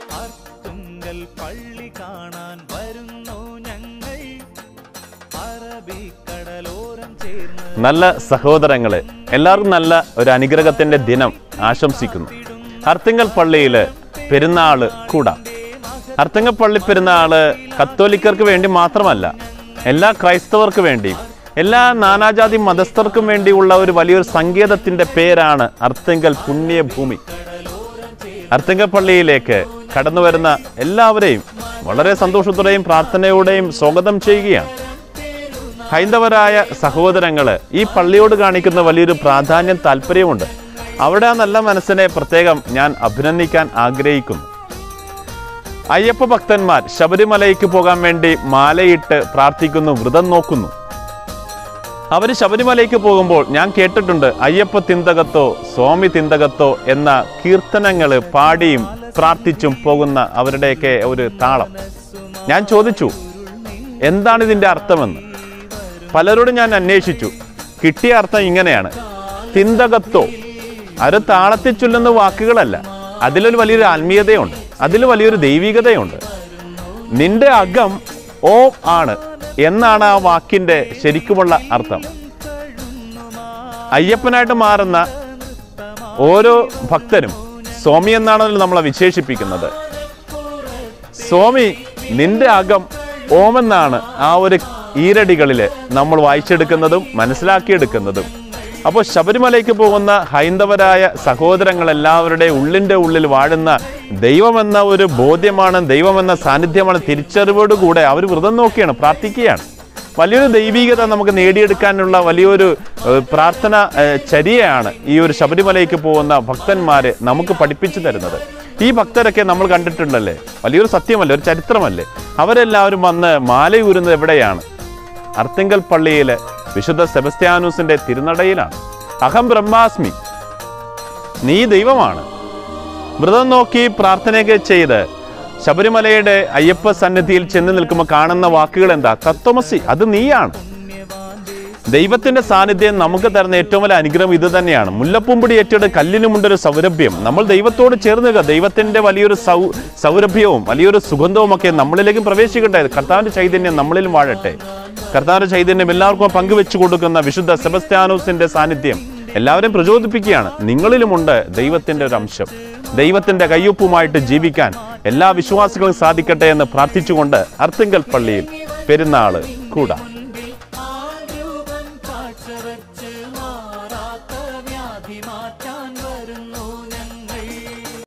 അർത്തുങ്കൽ പള്ളി കാണാൻ വരുന്നു ഞങ്ങൾ അറബിക്കടലോരം ചേർന്ന് നല്ല സഹോദരങ്ങളെ എല്ലാവർക്കും നല്ല ഒരു അനുഗ്രഹത്തിന്റെ ദിനം ആശംസിക്കുന്നു അർത്തിങ്കൽ പള്ളിയിൽ പെരുന്നാള് കൂടാം അർത്തിങ്കൽ പള്ളി പെരുന്നാള് കത്തോലിക്കർക്ക് വേണ്ടി മാത്രമല്ല എല്ലാ ക്രൈസ്തവർക്ക് വേണ്ടിയും എല്ലാ നാനാജാതി മതസ്ഥർക്കും വേണ്ടിയുള്ള ഒരു വലിയൊരു സങ്കേതത്തിന്റെ പേരാണ് അർത്തിങ്കൽ പുണ്യഭൂമി അർത്തിങ്കൽ പള്ളിയിലേക്ക് കടന്നു വരുന്ന എല്ലാവരെയും വളരെ സന്തോഷത്തോടെയും പ്രാർത്ഥനയോടെയും സ്വാഗതം ചെയ്യുകയാണ് ഹൈന്ദവരായ സഹോദരങ്ങള് ഈ പള്ളിയോട് കാണിക്കുന്ന വലിയൊരു പ്രാധാന്യം താല്പര്യമുണ്ട് അവിടെ ആ നല്ല മനസ്സിനെ പ്രത്യേകം ഞാൻ അഭിനന്ദിക്കാൻ ആഗ്രഹിക്കുന്നു അയ്യപ്പ ഭക്തന്മാർ ശബരിമലയ്ക്ക് പോകാൻ വേണ്ടി മാലയിട്ട് പ്രാർത്ഥിക്കുന്നു വ്രതം നോക്കുന്നു അവർ ശബരിമലയ്ക്ക് പോകുമ്പോൾ ഞാൻ കേട്ടിട്ടുണ്ട് അയ്യപ്പ തിന്തകത്തോ സ്വാമി തിന്തകത്തോ എന്ന കീർത്തനങ്ങൾ പാടിയും പ്രാർത്ഥിച്ചും പോകുന്ന അവരുടെയൊക്കെ ഒരു താളം ഞാൻ ചോദിച്ചു എന്താണ് ഇതിൻ്റെ അർത്ഥമെന്ന് പലരോടും ഞാൻ അന്വേഷിച്ചു കിട്ടിയ അർത്ഥം ഇങ്ങനെയാണ് തിന്തകത്തോ അത് താളത്തിൽ ചൊല്ലുന്ന വാക്കുകളല്ല അതിലൊരു വലിയൊരു ആത്മീയതയുണ്ട് അതിൽ വലിയൊരു ദൈവികതയുണ്ട് നിന്റെ അകം ഓം ആണ് എന്നാണ് ആ വാക്കിന്റെ ശരിക്കുമുള്ള അർത്ഥം അയ്യപ്പനായിട്ട് മാറുന്ന ഓരോ ഭക്തരും സ്വാമി എന്നാണല്ലോ നമ്മളെ വിശേഷിപ്പിക്കുന്നത് സ്വാമി നിന്റെ അകം ഓമെന്നാണ് ആ ഒരു ഈരടികളിൽ നമ്മൾ വായിച്ചെടുക്കുന്നതും മനസ്സിലാക്കിയെടുക്കുന്നതും അപ്പോൾ ശബരിമലയ്ക്ക് പോകുന്ന ഹൈന്ദവരായ സഹോദരങ്ങളെല്ലാവരുടെ ഉള്ളിൻ്റെ ഉള്ളിൽ വാഴുന്ന ദൈവമെന്ന ഒരു ബോധ്യമാണ് ദൈവമെന്ന സാന്നിധ്യമാണ് തിരിച്ചറിവോടുകൂടെ അവർ വ്രതം നോക്കിയാണ് പ്രാർത്ഥിക്കുകയാണ് വലിയൊരു ദൈവികത നമുക്ക് നേടിയെടുക്കാനുള്ള വലിയൊരു ഏഹ്, പ്രാർത്ഥന ഏഹ്, ചര്യയാണ് ഈ ഒരു ശബരിമലയ്ക്ക് പോകുന്ന ഭക്തന്മാരെ നമുക്ക് പഠിപ്പിച്ചു തരുന്നത് ഈ ഭക്തരൊക്കെ നമ്മൾ കണ്ടിട്ടുണ്ടല്ലേ വലിയൊരു സത്യമല്ലേ ഒരു ചരിത്രമല്ലേ അവരെല്ലാവരും വന്ന് മാലയൂരുന്നത് എവിടെയാണ് അർത്തിങ്കൽ പള്ളിയിലെ വിശുദ്ധ സെബസ്ത്യാനൂസിന്റെ തിരുനടയിലാണ് അഹം ബ്രഹ്മാസ്മി നീ ദൈവമാണ് വ്രതം നോക്കി പ്രാർത്ഥനയൊക്കെ ചെയ്ത് ശബരിമലയുടെ അയ്യപ്പ സന്നിധിയിൽ ചെന്ന് നിൽക്കുമ്പോൾ കാണുന്ന വാക്കുകൾ എന്താ തത്വമസി അത് നീയാണ് ദൈവത്തിന്റെ സാന്നിധ്യം നമുക്ക് തരുന്ന ഏറ്റവും വലിയ അനുഗ്രഹം ഇത് തന്നെയാണ് മുല്ലപ്പൂമ്പൊടി ഏറ്റെടു കല്ലിനുമുണ്ടൊരു സൗരഭ്യം നമ്മൾ ദൈവത്തോട് ചേർന്ന് നിൽക്കുക ദൈവത്തിന്റെ വലിയൊരു സൗ സൗരഭ്യവും വലിയൊരു സുഗന്ധവും ഒക്കെ നമ്മളിലേക്കും പ്രവേശിക്കട്ടെ കർത്താവിന്റെ ചൈതന്യം നമ്മളിലും വാഴട്ടെ കർത്താവിന്റെ ചൈതന്യം എല്ലാവർക്കും പങ്കുവെച്ചു കൊടുക്കുന്ന വിശുദ്ധ സെബസ്ത്യാനോസിന്റെ സാന്നിധ്യം എല്ലാവരെയും പ്രചോദിപ്പിക്കുകയാണ് നിങ്ങളിലുമുണ്ട് ദൈവത്തിന്റെ ഒരു അംശം ദൈവത്തിന്റെ കയ്യൊപ്പുമായിട്ട് ജീവിക്കാൻ എല്ലാ വിശ്വാസികളും സാധിക്കട്ടെ എന്ന് പ്രാർത്ഥിച്ചുകൊണ്ട് അർത്തിങ്കൽ പള്ളിയിൽ പെരുന്നാള് കൂടാം